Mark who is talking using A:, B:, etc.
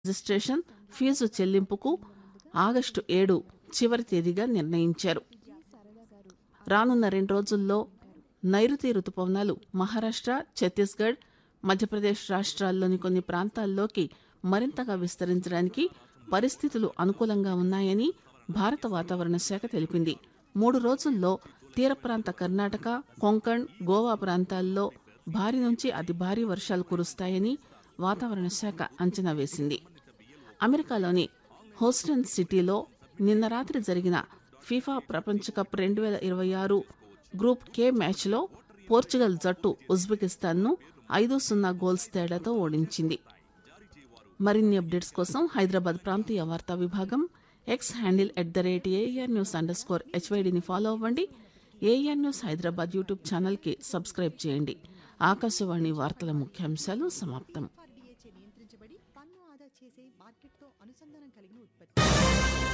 A: registration fee చెల్లింపుకు August ఏడు చివరి తేదీగా నిర్ణయించారు రానున్న రెండు రోజుల్లో నైరుతి రుతుపవనాలు మహారాష్ట్ర ఛత్తీస్గఢ్ మధ్యప్రదేశ్ రాష్ట్రాల్లోని కొన్ని ప్రాంతాల్లోకి మరింతగా విస్తరించడానికి పరిస్థితులు అనుకూలంగా ఉన్నాయని భారత వాతావరణ శాఖ తెలిపింది మూడు రోజుల్లో తీర ప్రాంత కర్ణాటక కొంకణ్ గోవా ప్రాంతాల్లో భారీ నుంచి అతి భారీ వర్షాలు కురుస్తాయని వాతావరణ శాఖ అంచనా వేసింది అమెరికాలోని హోస్టన్ సిటీలో నిన్న రాత్రి జరిగిన ఫీఫా ప్రపంచ కప్ రెండు వేల ఇరవై ఆరు గ్రూప్ కే మ్యాచ్లో పోర్చుగల్ జట్టు ఉజ్బెకిస్తాన్ను ఐదు సున్నా గోల్స్ తేడాతో ఓడించింది మరిన్ని అప్డేట్స్ కోసం హైదరాబాద్ ప్రాంతీయ వార్తా విభాగం X handle at the rate AR news underscore హెచ్వైడిని ఫాలో అవ్వండి ఏఆర్ న్యూస్ హైదరాబాద్ యూట్యూబ్ ఛానల్కి సబ్స్క్రైబ్ చేయండి ఆకాశవాణి వార్తల ముఖ్యాంశాలు సమాప్తం
B: ఆర్డీఏచే నియంత్రించబడి పన్ను ఆదా చేసే మార్కెట్తో అనుసంధానం కలిగిన ఉత్పత్తి